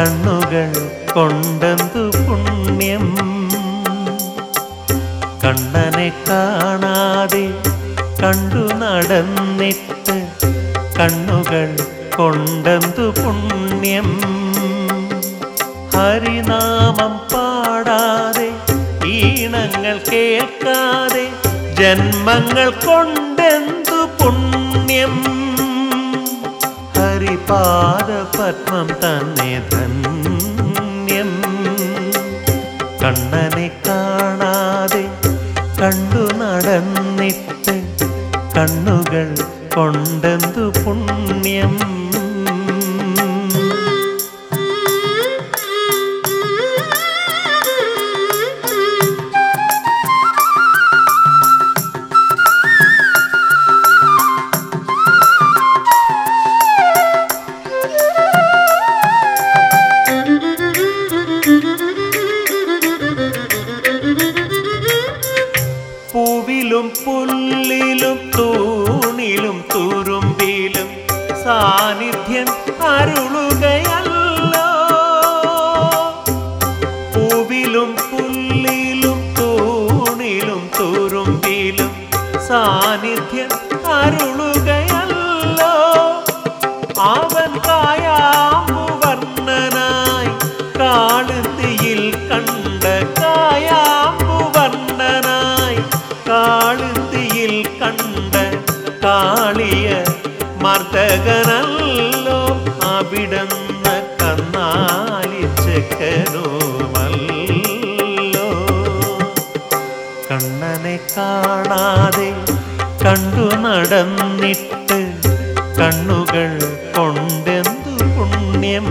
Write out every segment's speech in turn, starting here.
കണ്ണുകൾ കൊണ്ടെന്തു പുണ്യം കണ്ണനെ കാണാതെ കണ്ടു നടന്നിട്ട് കണ്ണുകൾ കൊണ്ടെന്തു പുണ്യം ഹരിനാമം പാടാതെ ഈണങ്ങൾ കേൾക്കാതെ ജന്മങ്ങൾ കൊണ്ടെന്തു പുണ്യം ഹരിപാദ പത്മം തന്നെ ധന്യം കണ്ണനെ കാണാതെ കണ്ടു നടന്നിട്ട് കണ്ണുകൾ കൊണ്ടെന്തു പുണ്യം പൂവിലും പുല്ലിലും തൂണിലും തുരുമ്പിലും സാന്നിധ്യം അരുളുകയല്ലോ പൂവിലും പുല്ലിലും തൂണിലും തുരുമ്പിലും സാന്നിധ്യം അരുളുകയല്ലോ അവൻ കായാമ്പുവർണ്ണനായി കാളുതിയിൽ കണ്ട കായാമ്പുവർണ്ണനായി കാളുതിയിൽ കണ്ട കാളിയ മർദ്ദകനല്ലോ അവിടുന്ന് കന്നാലിച്ചക്കനുമല്ലോ കണ്ണനെ കാണാതെ കണ്ടു നടന്നിട്ട് കണ്ണുകൾ കൊണ്ടെന്തു പുണ്യം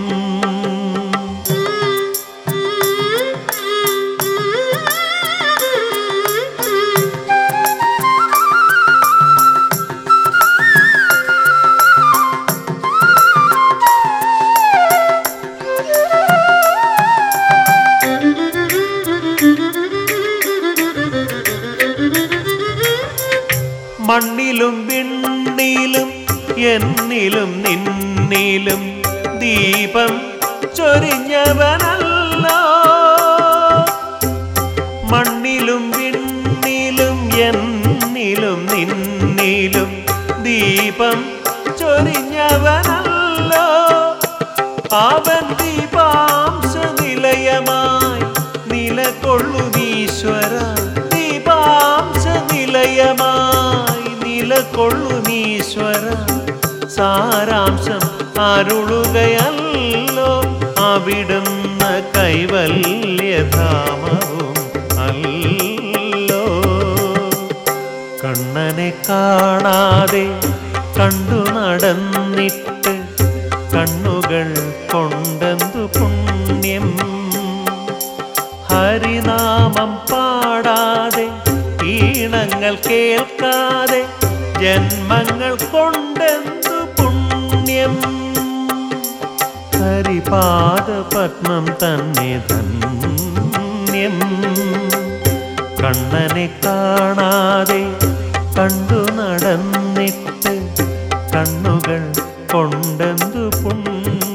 മണ്ണിലും വിണ്ണിലും എന്നിലും നിന്നിലും ദീപം ചൊരിഞ്ഞവനല്ലോ മണ്ണിലും വിണ്ണിലും എന്നിലും നിന്നിലും ദീപം ചൊരിഞ്ഞവനല്ലോ അവൻ ദീപാംശ നിലയമായി നിലകൊള്ളുമീശ്വര ദീപാംശ നിലയമായി നിലകൊള്ളുമീശ്വര സാരാംശം അരുളുകയല്ലോ അവിടുന്ന് കൈവല്യധാമവും അല്ലോ കണ്ണനെ കാണാതെ കണ്ടു നടന്നിട്ട് കണ്ണുകൾ കൊണ്ടെന്തു പുണ്യം ഹരിനാമം പാടാതെ ഈണങ്ങൾ കേൾക്കാതെ ജന്മങ്ങൾ കൊണ്ടെന്തു പുണ്യം ഹരിപാദ പത്മം തന്നെ ധന്യം കണ്ണനെ കാണാതെ കണ്ടു നടന്നിട്ട് കണ്ണുകൾ കൊണ്ടെന്തു പുണ്യം